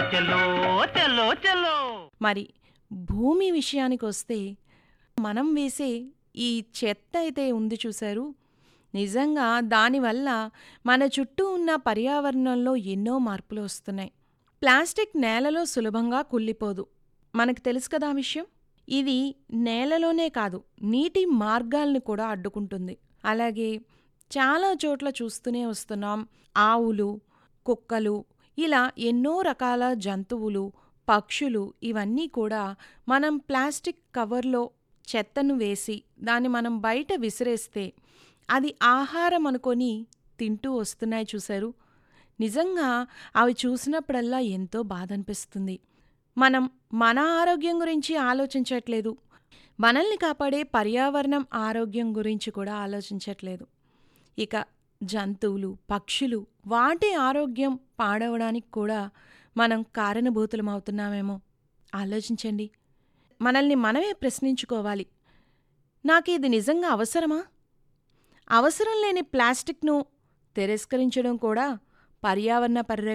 చలో చలో చలో మరి భూమి విషయానికొస్తే మనం వేసే ఈ చెత్త అయితే ఉంది చూశారు నిజంగా దానివల్ల మన చుట్టూ ఉన్న పర్యావరణంలో ఎన్నో మార్పులు వస్తున్నాయి ప్లాస్టిక్ నేలలో సులభంగా కుళ్ళిపోదు మనకు తెలుసు కదా ఆ విషయం ఇది నేలలోనే కాదు నీటి మార్గాల్ని కూడా అడ్డుకుంటుంది అలాగే చాలా చోట్ల చూస్తూనే వస్తున్నాం ఆవులు కుక్కలు ఇలా ఎన్నో రకాల జంతువులు పక్షులు ఇవన్నీ కూడా మనం ప్లాస్టిక్ కవర్లో చెత్తను వేసి దాన్ని మనం బయట విసిరేస్తే అది ఆహారం అనుకొని తింటూ వస్తున్నాయి చూశారు నిజంగా అవి చూసినప్పుడల్లా ఎంతో బాధ అనిపిస్తుంది మనం మన ఆరోగ్యం గురించి ఆలోచించట్లేదు మనల్ని కాపాడే పర్యావరణం ఆరోగ్యం గురించి కూడా ఆలోచించట్లేదు ఇక జంతువులు పక్షులు వాటి ఆరోగ్యం పాడవడానికి కూడా మనం కారణభూతులమవుతున్నామేమో ఆలోచించండి మనల్ని మనమే ప్రశ్నించుకోవాలి నాకు ఇది నిజంగా అవసరమా అవసరం లేని ప్లాస్టిక్ను తిరస్కరించడం కూడా పర్యావరణ పరిరక్షణ